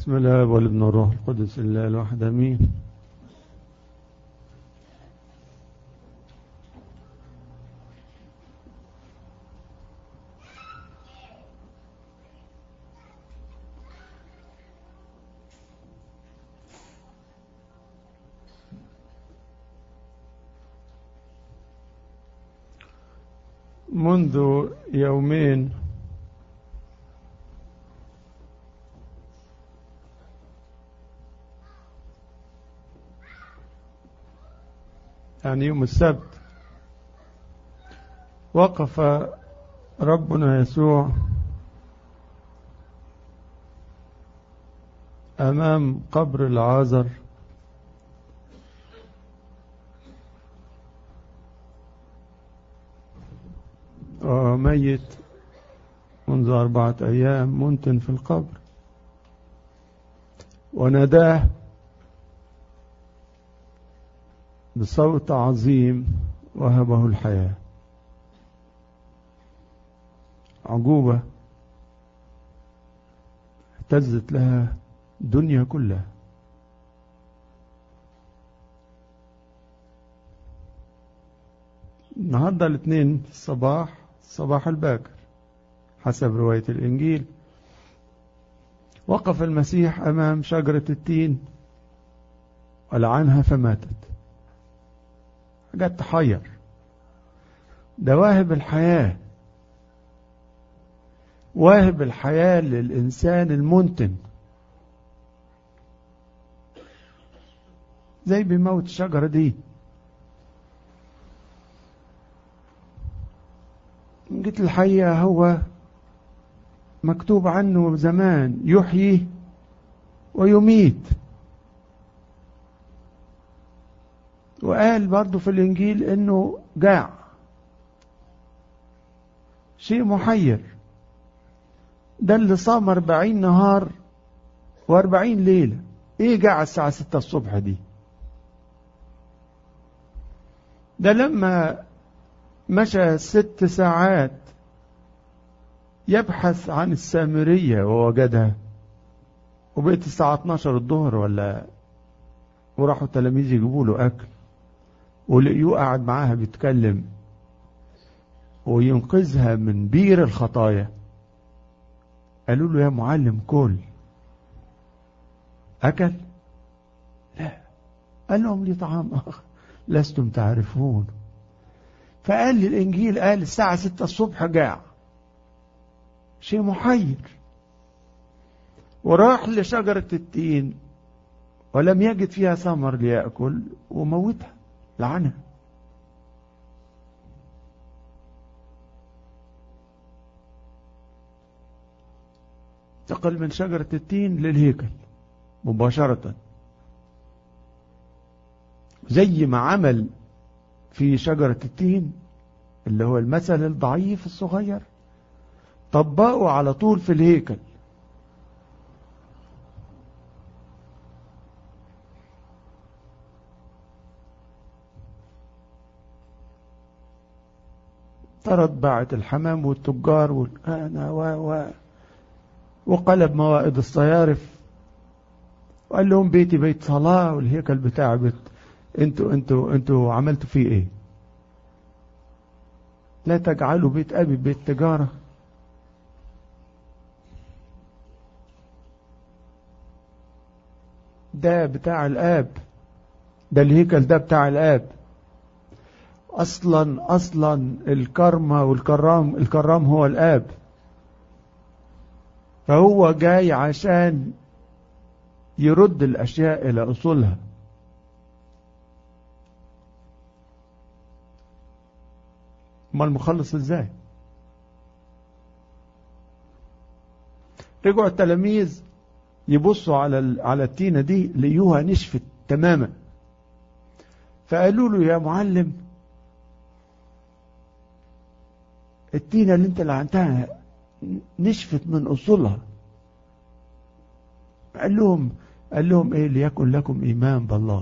بسم الله والابن والروح القدس الله الواحد امين منذ يومين يعني يوم السبت وقف ربنا يسوع أمام قبر العازر ميت منذ أربعة أيام منتن في القبر وناداه بصوت عظيم وهبه الحياة عجوبة اهتزت لها الدنيا كلها النهاردة الاثنين في الصباح الصباح الباكر حسب رواية الإنجيل وقف المسيح أمام شجرة التين ولعنها فماتت حاجات تحير ده واهب الحياة واهب الحياة للإنسان المنتن زي بموت الشجرة دي جيت الحقيقة هو مكتوب عنه زمان يحيي ويميت وقال برضه في الإنجيل إنه جاع شيء محير ده اللي صام أربعين نهار وأربعين ليلة إيه جاع الساعة ستة الصبح دي ده لما مشى ست ساعات يبحث عن السامرية ووجدها وبقت الساعة 12 الظهر ولا وراحوا التلاميذ يجيبوا له أكل ولقيوه قاعد معاها بيتكلم وينقذها من بير الخطايا قالوا له يا معلم كل أكل لا قال لهم لي طعام آخر لستم تعرفون فقال لي الإنجيل قال الساعة ستة الصبح جاع شيء محير وراح لشجرة التين ولم يجد فيها ثمر ليأكل وموتها لعنها انتقل من شجرة التين للهيكل مباشرة زي ما عمل في شجرة التين اللي هو المثل الضعيف الصغير طبقه على طول في الهيكل طرد باعة الحمام والتجار والكهنة و و وقلب موائد الصيارف وقال لهم بيتي بيت صلاة والهيكل بتاعي بيت انتوا انتوا انتوا عملتوا فيه ايه لا تجعلوا بيت ابي بيت تجارة ده بتاع الاب ده الهيكل ده بتاع الاب اصلا اصلا الكرمة والكرام الكرام هو الاب فهو جاي عشان يرد الاشياء الى اصولها ما المخلص ازاي رجعوا التلاميذ يبصوا على على التينه دي لقيوها نشفت تماما فقالوا له يا معلم التينه اللي انت لعنتها نشفت من اصولها قال لهم قال لهم ايه ليكن لكم ايمان بالله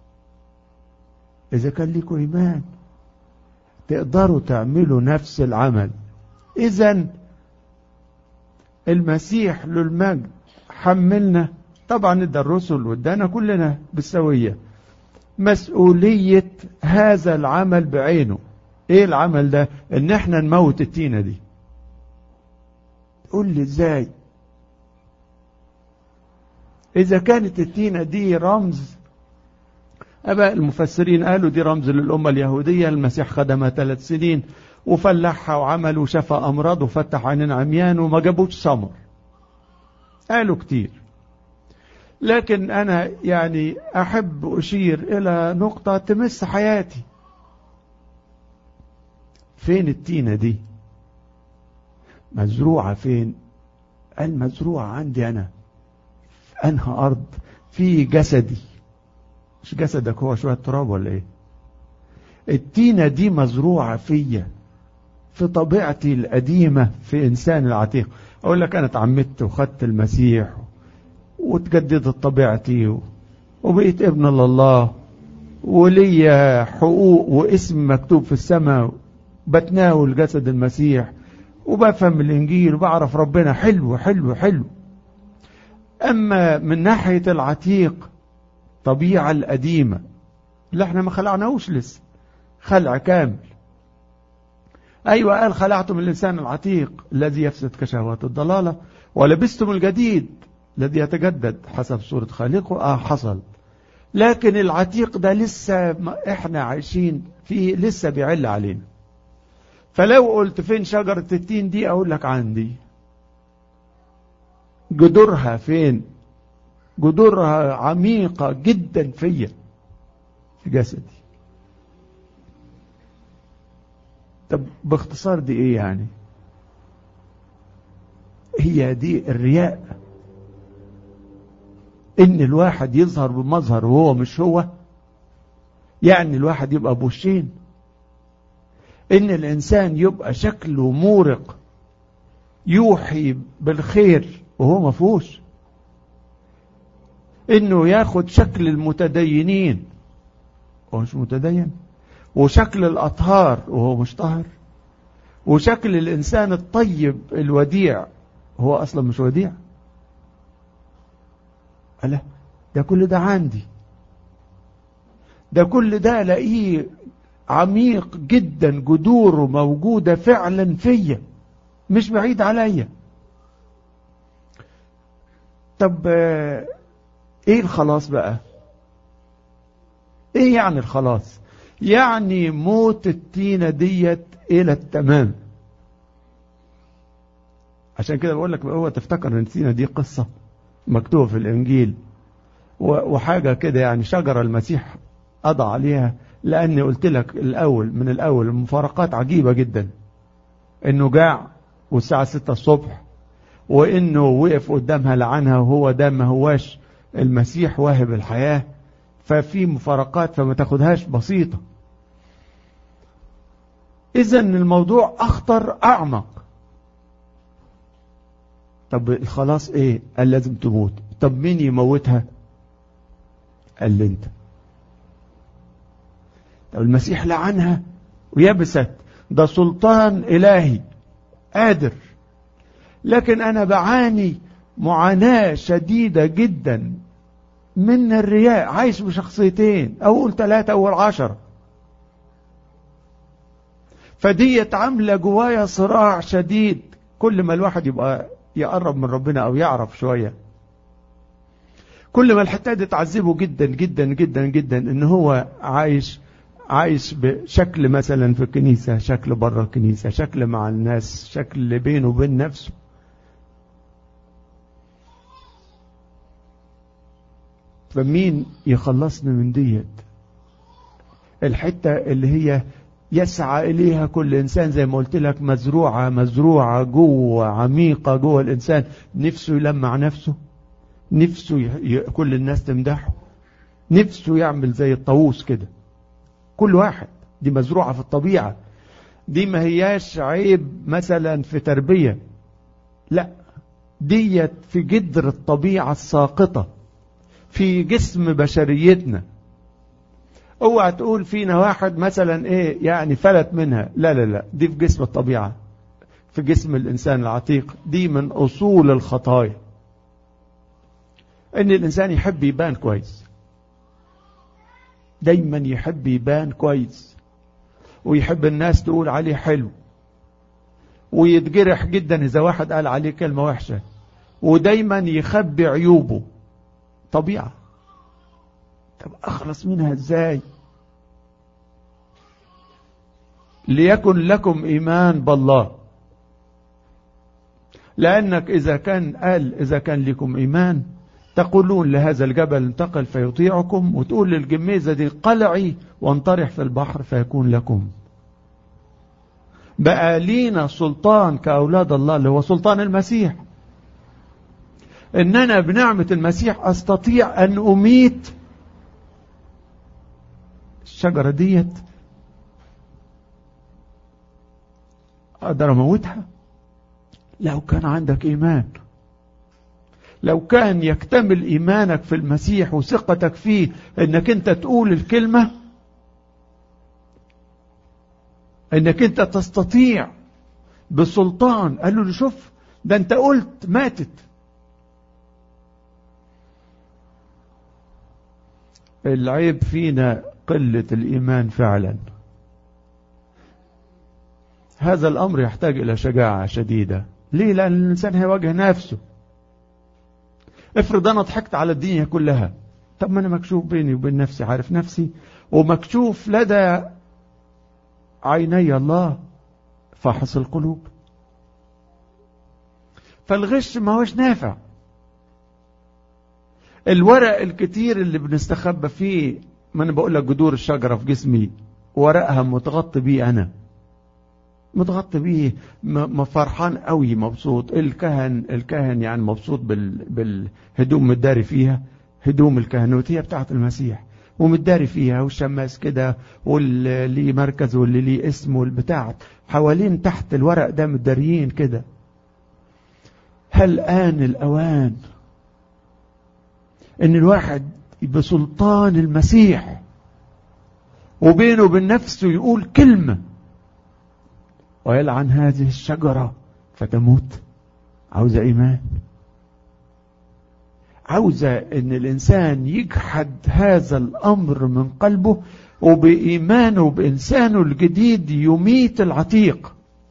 اذا كان لكم ايمان تقدروا تعملوا نفس العمل اذا المسيح له المجد حملنا طبعا ادى الرسل وادانا كلنا بالسوية مسؤولية هذا العمل بعينه ايه العمل ده ان احنا نموت التينة دي قول لي ازاي اذا كانت التينة دي رمز اباء المفسرين قالوا دي رمز للامة اليهودية المسيح خدمها ثلاث سنين وفلحها وعمل وشفى امراض وفتح عين عميان وما جابوش ثمر قالوا كتير لكن أنا يعني أحب أشير إلى نقطة تمس حياتي فين التينة دي مزروعة فين المزروعة عندي أنا في أنها أرض في جسدي مش جسدك هو شوية تراب ولا إيه التينة دي مزروعة فيا في طبيعتي القديمة في إنسان العتيق أقول لك أنا اتعمدت وخدت المسيح وتجددت طبيعتي وبقيت ابن لله ولي حقوق واسم مكتوب في السماء بتناول جسد المسيح وبفهم الإنجيل وبعرف ربنا حلو حلو حلو أما من ناحية العتيق طبيعة القديمة اللي احنا ما خلعناهوش لسه خلع كامل أيوة قال خلعتم الإنسان العتيق الذي يفسد كشهوات الضلالة ولبستم الجديد الذي يتجدد حسب صورة خالقه آه حصل لكن العتيق ده لسه احنا عايشين فيه لسه بيعل علينا فلو قلت فين شجرة التين دي اقول لك عندي جذورها فين جذورها عميقة جدا فيا في جسدي طب باختصار دي ايه يعني هي دي الرياء ان الواحد يظهر بمظهر وهو مش هو يعني الواحد يبقى بوشين ان الانسان يبقى شكله مورق يوحي بالخير وهو ما فيهوش انه ياخد شكل المتدينين وهو مش متدين وشكل الاطهار وهو مش طاهر وشكل الانسان الطيب الوديع هو اصلا مش وديع ألا ده كل ده عندي ده كل ده الاقيه عميق جدا جذوره موجودة فعلا فيا مش بعيد عليا طب ايه الخلاص بقى ايه يعني الخلاص يعني موت التينة ديت الى التمام عشان كده بقول لك هو تفتكر ان التينة دي قصة مكتوبة في الانجيل وحاجة كده يعني شجرة المسيح قضى عليها لاني قلت لك الاول من الاول المفارقات عجيبة جدا انه جاع والساعة ستة الصبح وانه وقف قدامها لعنها وهو ده ما هواش المسيح واهب الحياة ففي مفارقات فما تاخدهاش بسيطة اذا الموضوع اخطر اعمق طب الخلاص ايه قال لازم تموت طب مين يموتها قال لي انت طب المسيح لعنها ويبست ده سلطان الهي قادر لكن انا بعاني معاناة شديدة جدا من الرياء عايش بشخصيتين اقول ثلاثة اول عشرة فديت عاملة جوايا صراع شديد كل ما الواحد يبقى يقرب من ربنا او يعرف شوية كل ما الحتة دي تعذبه جدا جدا جدا جدا ان هو عايش عايش بشكل مثلا في الكنيسة شكل بره الكنيسة شكل مع الناس شكل بينه وبين نفسه فمين يخلصني من ديت الحتة اللي هي يسعى إليها كل إنسان زي ما قلت لك مزروعة مزروعة جوه عميقة جوه الإنسان نفسه يلمع نفسه نفسه ي... كل الناس تمدحه نفسه يعمل زي الطاووس كده كل واحد دي مزروعة في الطبيعة دي ما هياش عيب مثلا في تربية لا ديت في جدر الطبيعة الساقطة في جسم بشريتنا اوعى تقول فينا واحد مثلا ايه يعني فلت منها لا لا لا دي في جسم الطبيعة في جسم الانسان العتيق دي من اصول الخطايا ان الانسان يحب يبان كويس دايما يحب يبان كويس ويحب الناس تقول عليه حلو ويتجرح جدا اذا واحد قال عليه كلمة وحشة ودايما يخبي عيوبه طبيعة طب اخلص منها ازاي ليكن لكم ايمان بالله لانك اذا كان قال اذا كان لكم ايمان تقولون لهذا الجبل انتقل فيطيعكم وتقول للجميزة دي قلعي وانطرح في البحر فيكون لكم بقى لينا سلطان كأولاد الله اللي هو سلطان المسيح إننا بنعمة المسيح أستطيع أن أميت الشجرة ديت أقدر أموتها لو كان عندك إيمان لو كان يكتمل إيمانك في المسيح وثقتك فيه إنك أنت تقول الكلمة إنك أنت تستطيع بسلطان قال له شوف ده أنت قلت ماتت العيب فينا قلة الإيمان فعلا هذا الأمر يحتاج إلى شجاعة شديدة ليه لأن الإنسان هيواجه نفسه افرض انا ضحكت على الدنيا كلها طب ما انا مكشوف بيني وبين نفسي عارف نفسي ومكشوف لدى عيني الله فاحص القلوب فالغش ما هوش نافع الورق الكتير اللي بنستخبى فيه ما انا بقول لك جذور الشجرة في جسمي ورقها متغطي بيه انا متغطي بيه فرحان قوي مبسوط الكهن الكهن يعني مبسوط بال بالهدوم متداري فيها هدوم الكهنوتية بتاعت المسيح ومتداري فيها والشماس كده واللي ليه مركز واللي ليه اسم والبتاع حوالين تحت الورق ده متداريين كده هل آن الأوان إن الواحد بسلطان المسيح وبينه وبين نفسه يقول كلمة ويلعن هذه الشجرة فتموت عاوزة إيمان عاوزة إن الإنسان يجحد هذا الأمر من قلبه وبإيمانه وبإنسانه الجديد يميت العتيق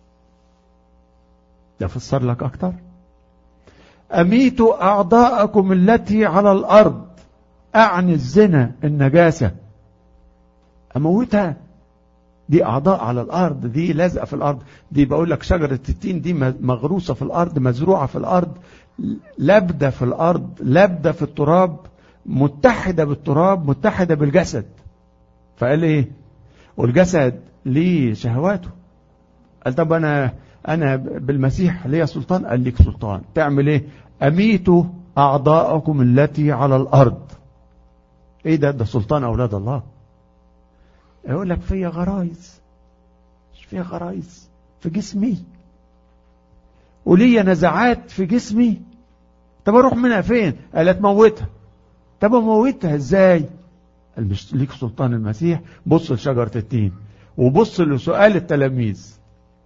ده فسر لك أكتر أميتوا أعضاءكم التي على الأرض أعني الزنا النجاسة أموتها دي أعضاء على الأرض دي لازقة في الأرض دي بقول لك شجرة التين دي مغروسة في الأرض مزروعة في الأرض لابدة في الأرض لابدة في التراب متحدة بالتراب متحدة بالجسد فقال إيه والجسد ليه شهواته قال طب أنا أنا بالمسيح ليا سلطان قال ليك سلطان تعمل إيه أميتوا أعضاءكم التي على الأرض إيه ده ده سلطان أولاد الله يقول لك فيا غرايز مش فيها غرايز في جسمي وليا نزعات في جسمي طب اروح منها فين قالت موتها طب اموتها ازاي قال مش ليك سلطان المسيح بص لشجرة التين وبص لسؤال التلاميذ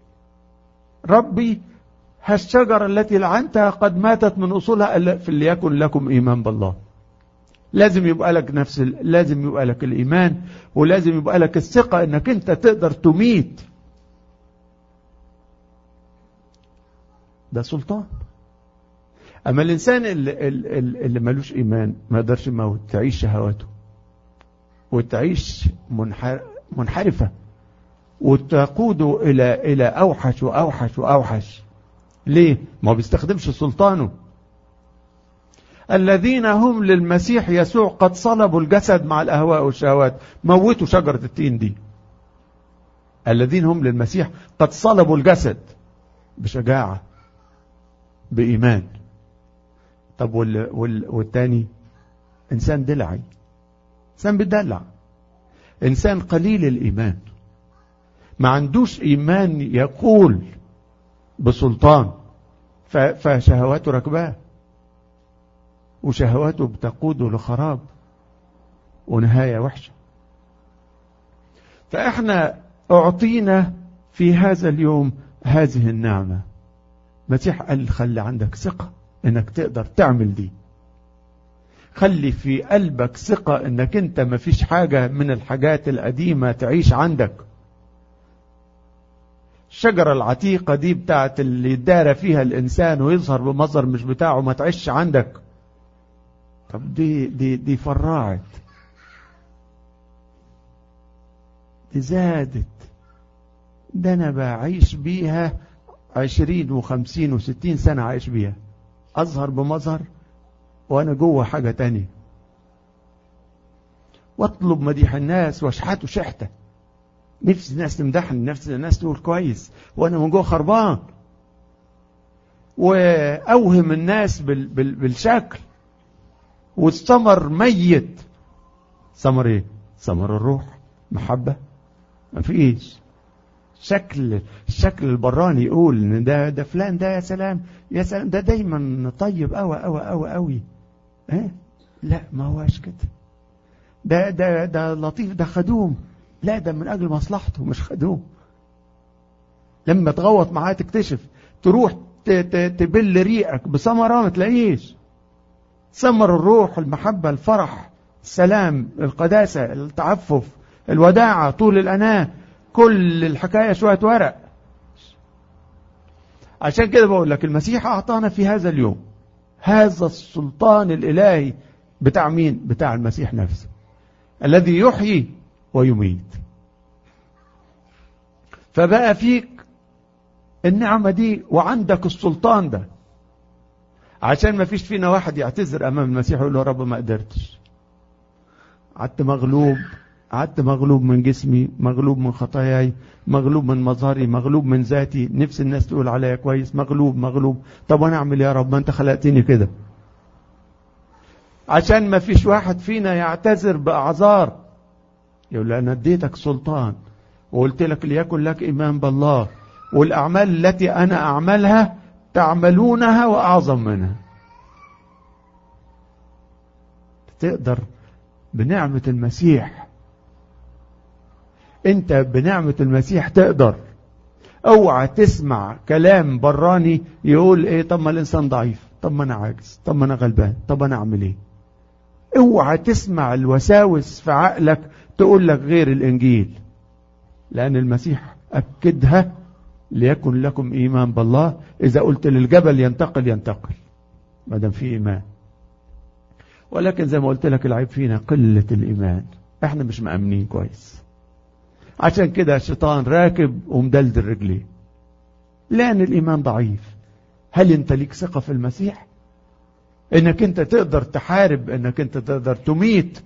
ربي هالشجرة التي لعنتها قد ماتت من أصولها فليكن لكم إيمان بالله لازم يبقى لك نفس لازم يبقى لك الإيمان ولازم يبقى لك الثقة انك انت تقدر تميت ده سلطان اما الانسان اللي, اللي ملوش ايمان ما يقدرش يموت تعيش شهواته وتعيش منحرفة وتقوده الى الى اوحش واوحش واوحش ليه ما بيستخدمش سلطانه الذين هم للمسيح يسوع قد صلبوا الجسد مع الأهواء والشهوات موتوا شجرة التين دي الذين هم للمسيح قد صلبوا الجسد بشجاعة بإيمان طب وال وال والتاني إنسان دلعي إنسان بدلع إنسان قليل الإيمان ما عندوش إيمان يقول بسلطان فشهواته ركباه وشهواته بتقوده لخراب ونهاية وحشة فإحنا أعطينا في هذا اليوم هذه النعمة مسيح قال خلي عندك ثقة انك تقدر تعمل دي خلي في قلبك ثقة انك انت مفيش حاجة من الحاجات القديمة تعيش عندك الشجرة العتيقة دي بتاعت اللي دار فيها الإنسان ويظهر بمظهر مش بتاعه ما تعيش عندك طب دي دي دي فرعت دي زادت ده أنا بعيش بيها عشرين وخمسين وستين سنة عايش بيها أظهر بمظهر وأنا جوه حاجة تانية واطلب مديح الناس واشحته شحته نفس الناس تمدحني نفس الناس تقول كويس وانا من جوه خربان واوهم الناس بال بال بالشكل والثمر ميت ثمر ايه ثمر الروح محبه مفيش شكل الشكل البراني يقول ان ده ده فلان ده يا سلام يا سلام ده دايما طيب قوي قوي قوي قوي اه لا ما هواش كده ده ده ده لطيف ده خدوم لا ده من أجل مصلحته مش خدوم لما تغوط معاه تكتشف تروح تبل ريقك بثمرة ما تلاقيش ثمر الروح المحبة الفرح السلام القداسة التعفف الوداعة طول الأناة كل الحكاية شوية ورق عشان كده بقول لك المسيح أعطانا في هذا اليوم هذا السلطان الإلهي بتاع مين؟ بتاع المسيح نفسه الذي يحيي ويميت فبقى فيك النعمة دي وعندك السلطان ده عشان ما فيش فينا واحد يعتذر أمام المسيح ويقول له رب ما قدرتش قعدت مغلوب قعدت مغلوب من جسمي مغلوب من خطاياي مغلوب من مظهري مغلوب من ذاتي نفس الناس تقول عليا كويس مغلوب مغلوب طب انا اعمل يا رب ما انت خلقتني كده عشان ما فيش واحد فينا يعتذر باعذار يقول له انا اديتك سلطان وقلت لك ليكن لك ايمان بالله والاعمال التي انا اعملها تعملونها واعظم منها تقدر بنعمه المسيح انت بنعمه المسيح تقدر اوعى تسمع كلام براني يقول ايه طب ما الانسان ضعيف طب ما انا عاجز طب ما انا غلبان طب انا اعمل ايه اوعى تسمع الوساوس في عقلك تقول لك غير الانجيل لان المسيح اكدها ليكن لكم ايمان بالله اذا قلت للجبل ينتقل ينتقل ما دام في ايمان ولكن زي ما قلت لك العيب فينا قله الايمان احنا مش مامنين كويس عشان كده الشيطان راكب ومدلدل رجليه لان الايمان ضعيف هل انت ليك ثقه في المسيح انك انت تقدر تحارب انك انت تقدر تميت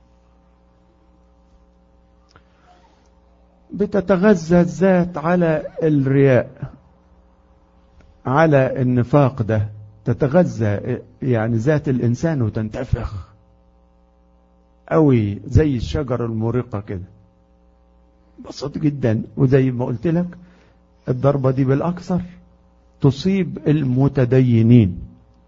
بتتغذى الذات على الرياء على النفاق ده تتغذى يعني ذات الانسان وتنتفخ قوي زي الشجرة المورقة كده بسيط جدا وزي ما قلت لك الضربة دي بالأكثر تصيب المتدينين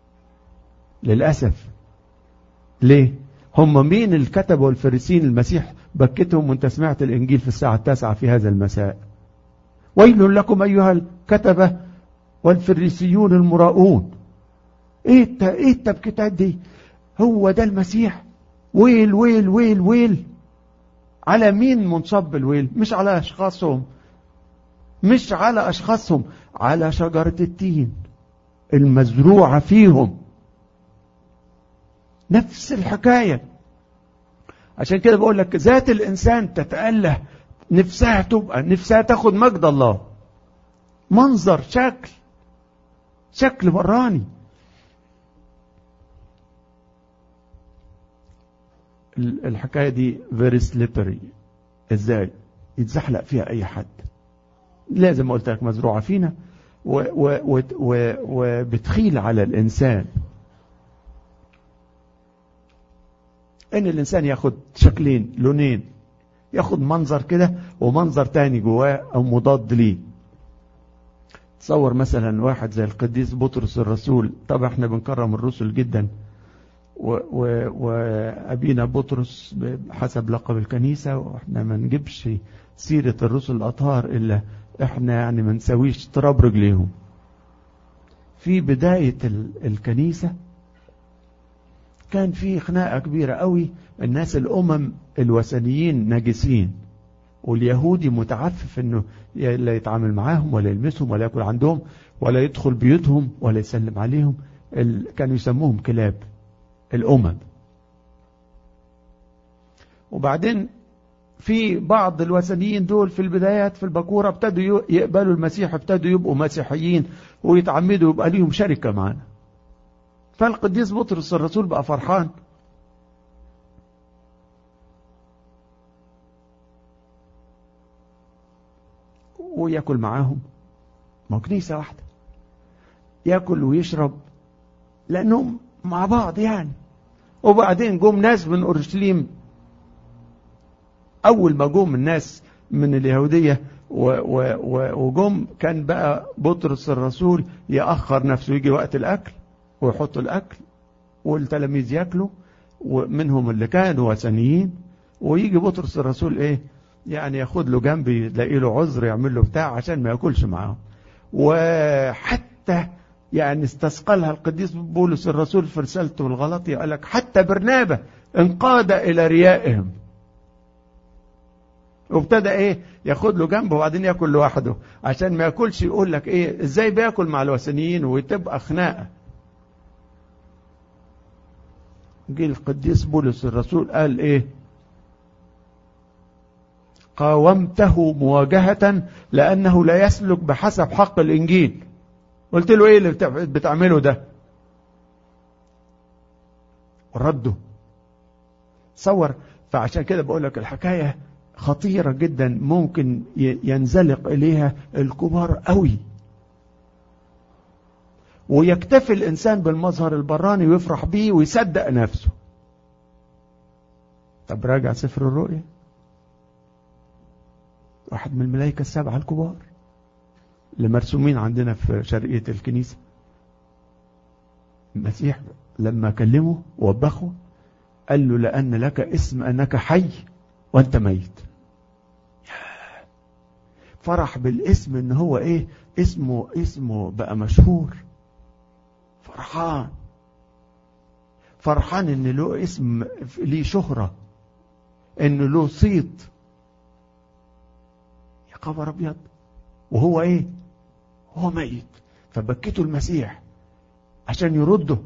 للأسف ليه هم مين الكتب والفريسين المسيح بكتهم وانت سمعت الإنجيل في الساعة التاسعة في هذا المساء ويل لكم أيها الكتبة والفريسيون المراؤون ايه ايه التبكيتات دي هو ده المسيح ويل ويل ويل ويل على مين منصب الويل مش على أشخاصهم مش على أشخاصهم على شجرة التين المزروعة فيهم نفس الحكاية عشان كده بقول لك ذات الإنسان تتأله نفسها تبقى نفسها تاخد مجد الله منظر شكل شكل براني الحكاية دي very slippery ازاي يتزحلق فيها اي حد لازم ما قلت لك مزروعة فينا وبتخيل على الانسان ان الانسان ياخد شكلين لونين ياخد منظر كده ومنظر تاني جواه او مضاد ليه تصور مثلا واحد زي القديس بطرس الرسول طبعا احنا بنكرم الرسل جدا وأبينا بطرس حسب لقب الكنيسة وإحنا ما نجيبش سيرة الرسل الأطهار إلا إحنا يعني ما نسويش تراب رجليهم في بداية الكنيسة كان في خناقة كبيرة قوي الناس الأمم الوثنيين نجسين واليهودي متعفف انه لا يتعامل معاهم ولا يلمسهم ولا ياكل عندهم ولا يدخل بيوتهم ولا يسلم عليهم ال... كانوا يسموهم كلاب الأمم وبعدين في بعض الوثنيين دول في البدايات في البكورة ابتدوا يقبلوا المسيح ابتدوا يبقوا مسيحيين ويتعمدوا يبقى ليهم شركة معنا فالقديس بطرس الرسول بقى فرحان وياكل معاهم ما كنيسة واحدة ياكل ويشرب لأنهم مع بعض يعني وبعدين جم ناس من أورشليم أول ما جم الناس من اليهودية وجم كان بقى بطرس الرسول يأخر نفسه يجي وقت الأكل ويحط الأكل والتلاميذ ياكلوا ومنهم اللي كانوا وثنيين ويجي بطرس الرسول ايه يعني ياخد له جنب يلاقي له عذر يعمل له بتاع عشان ما ياكلش معاهم وحتى يعني استثقلها القديس بولس الرسول في رسالته الغلطية قال لك حتى برنابة انقاد إلى ريائهم وابتدى ايه ياخد له جنبه وبعدين ياكل لوحده عشان ما ياكلش يقول لك ايه ازاي بياكل مع الوثنيين وتبقى خناقه جه القديس بولس الرسول قال ايه قاومته مواجهة لأنه لا يسلك بحسب حق الإنجيل قلت له ايه اللي بتعمله ده رده صور فعشان كده بقول لك الحكاية خطيرة جدا ممكن ينزلق إليها الكبار قوي ويكتفي الإنسان بالمظهر البراني ويفرح بيه ويصدق نفسه طب راجع سفر الرؤيا واحد من الملائكة السبعة الكبار اللي مرسومين عندنا في شرقية الكنيسة المسيح لما كلمه وبخه قال له لأن لك اسم أنك حي وأنت ميت فرح بالاسم ان هو ايه اسمه اسمه بقى مشهور فرحان فرحان ان له اسم ليه شهرة ان له صيت يا خبر ابيض وهو ايه هو ميت فبكته المسيح عشان يرده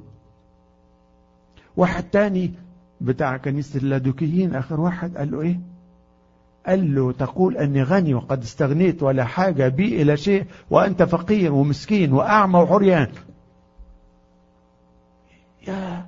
واحد تاني بتاع كنيسة اللادوكيين اخر واحد قال له ايه قال له تقول أني غني وقد استغنيت ولا حاجة بي إلى شيء وأنت فقير ومسكين وأعمى وعريان يا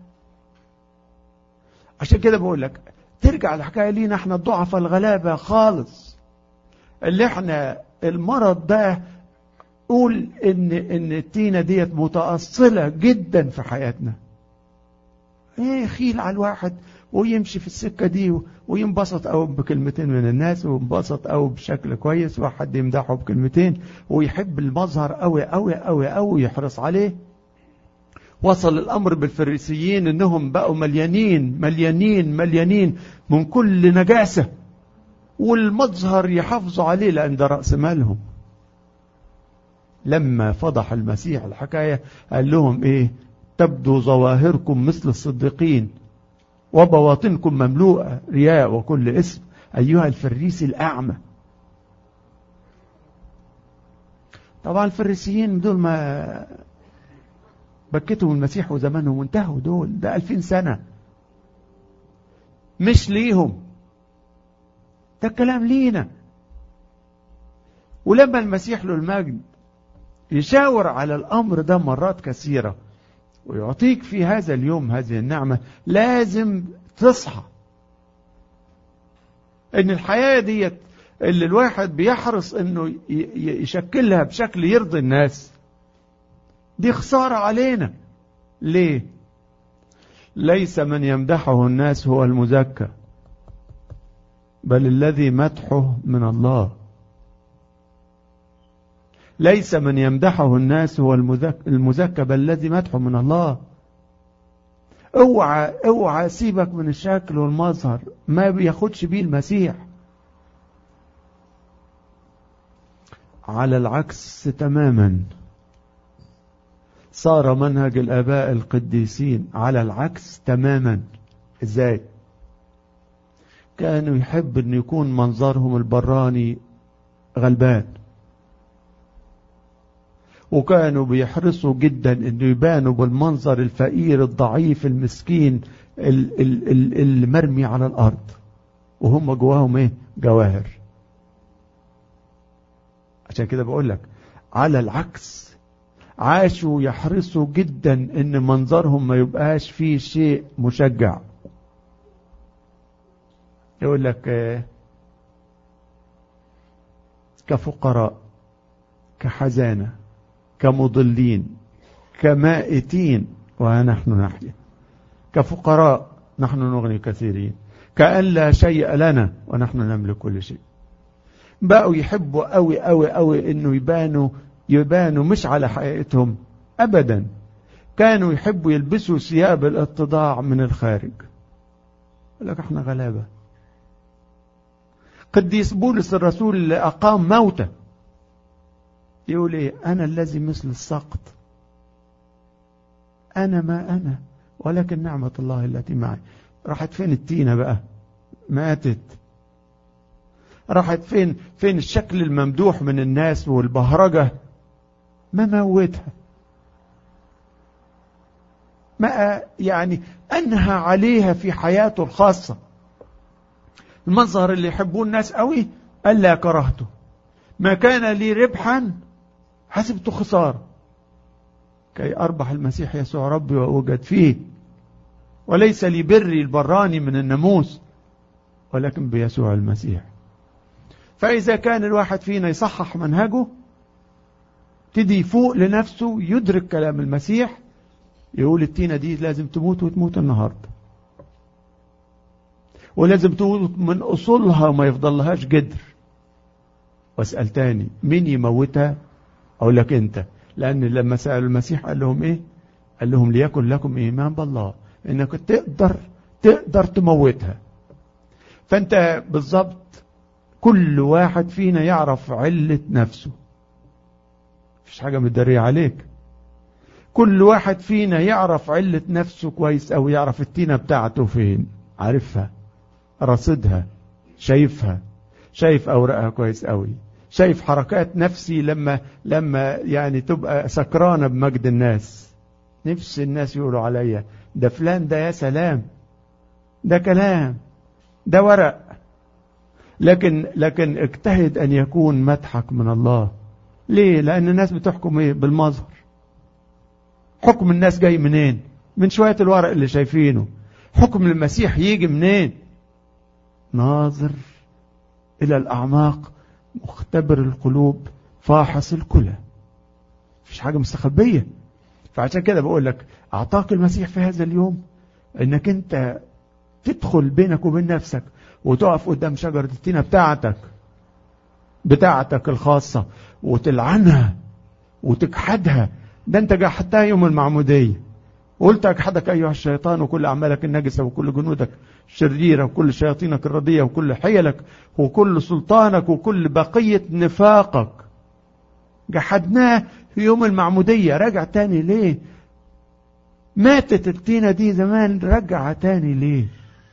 عشان كده بقول لك ترجع الحكاية لينا احنا الضعفاء الغلابة خالص اللي احنا المرض ده قول ان ان التينة ديت متأصلة جدا في حياتنا ايه خيل على الواحد ويمشي في السكة دي وينبسط أو بكلمتين من الناس وينبسط أو بشكل كويس وحد يمدحه بكلمتين ويحب المظهر أوي أوي أوي أوي يحرص عليه وصل الأمر بالفريسيين إنهم بقوا مليانين مليانين مليانين من كل نجاسة والمظهر يحافظوا عليه لأن ده رأس مالهم لما فضح المسيح الحكاية قال لهم إيه تبدو ظواهركم مثل الصديقين وبواطنكم مملوءة رياء وكل اسم أيها الفريسي الأعمى طبعا الفريسيين دول ما بكتهم المسيح وزمانهم انتهوا دول ده ألفين سنة مش ليهم ده الكلام لينا ولما المسيح له المجد يشاور على الأمر ده مرات كثيرة ويعطيك في هذا اليوم هذه النعمة لازم تصحى ان الحياة ديت اللي الواحد بيحرص انه يشكلها بشكل يرضي الناس دي خسارة علينا ليه ليس من يمدحه الناس هو المزكى بل الذي مدحه من الله ليس من يمدحه الناس هو المزكى بل الذي مدحه من الله اوعى اوعى سيبك من الشكل والمظهر ما بياخدش بيه المسيح على العكس تماما صار منهج الآباء القديسين على العكس تماما ازاي كانوا يحب ان يكون منظرهم البراني غلبان وكانوا بيحرصوا جدا انه يبانوا بالمنظر الفقير الضعيف المسكين المرمي على الارض وهم جواهم ايه جواهر عشان كده بقول لك على العكس عاشوا يحرصوا جدا ان منظرهم ما يبقاش فيه شيء مشجع يقول لك كفقراء كحزانة كمضلين كمائتين ونحن نحيا كفقراء نحن نغني كثيرين كأن لا شيء لنا ونحن نملك كل شيء بقوا يحبوا قوي قوي قوي انه يبانوا يبانوا مش على حقيقتهم ابدا كانوا يحبوا يلبسوا ثياب الاتضاع من الخارج يقول لك احنا غلابه قديس بولس الرسول اللي اقام موتى يقول ايه انا الذي مثل السقط انا ما انا ولكن نعمه الله التي معي راحت فين التينه بقى ماتت راحت فين فين الشكل الممدوح من الناس والبهرجة ما موتها ما يعني أنهى عليها في حياته الخاصة المظهر اللي يحبوه الناس قوي ألا كرهته ما كان لي ربحا حسبته خسارة كي أربح المسيح يسوع ربي وأوجد فيه وليس لي بري البراني من الناموس ولكن بيسوع المسيح فإذا كان الواحد فينا يصحح منهجه تدي يفوق لنفسه يدرك كلام المسيح يقول التينة دي لازم تموت وتموت النهاردة ولازم تموت من أصولها وما يفضلهاش جدر واسأل تاني مين يموتها أقول لك أنت لأن لما سألوا المسيح قال لهم إيه قال لهم ليكن لكم إيمان بالله إنك تقدر تقدر تموتها فأنت بالضبط كل واحد فينا يعرف علة نفسه مفيش حاجة متدارية عليك كل واحد فينا يعرف علة نفسه كويس أو يعرف التينة بتاعته فين عارفها رصدها شايفها شايف أوراقها كويس قوي شايف حركات نفسي لما لما يعني تبقى سكرانة بمجد الناس نفس الناس يقولوا عليا ده فلان ده يا سلام ده كلام ده ورق لكن لكن اجتهد أن يكون مدحك من الله ليه لأن الناس بتحكم ايه بالمظهر حكم الناس جاي منين من شوية الورق اللي شايفينه حكم المسيح يجي منين ناظر إلى الأعماق مختبر القلوب فاحص الكلى مفيش حاجة مستخبية فعشان كده بقول لك أعطاك المسيح في هذا اليوم أنك أنت تدخل بينك وبين نفسك وتقف قدام شجرة التينة بتاعتك بتاعتك الخاصة وتلعنها وتجحدها ده انت جحدتها يوم المعمودية قلت اجحدك ايها الشيطان وكل اعمالك النجسة وكل جنودك الشريرة وكل شياطينك الردية وكل حيلك وكل سلطانك وكل بقية نفاقك جحدناه في يوم المعمودية رجع تاني ليه ماتت التينة دي زمان رجع تاني ليه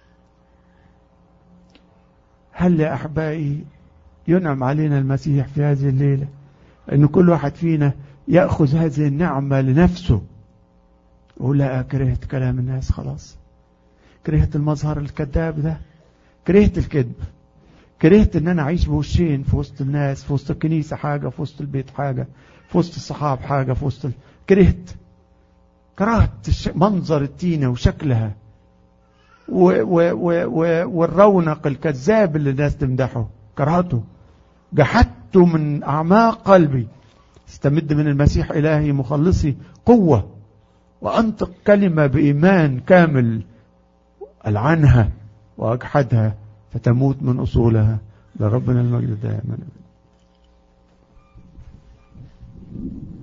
هل يا أحبائي ينعم علينا المسيح في هذه الليلة أن كل واحد فينا يأخذ هذه النعمة لنفسه ولا كرهت كلام الناس خلاص كرهت المظهر الكذاب ده كرهت الكذب كرهت ان انا اعيش بوشين في وسط الناس في وسط الكنيسة حاجة في وسط البيت حاجة في وسط الصحاب حاجة في وسط ال... كرهت كرهت منظر التينة وشكلها و و و و والرونق الكذاب اللي الناس تمدحه كرهته جحدته من أعماق قلبي استمد من المسيح إلهي مخلصي قوة وأنطق كلمة بإيمان كامل ألعنها وأجحدها فتموت من أصولها لربنا المجد دائما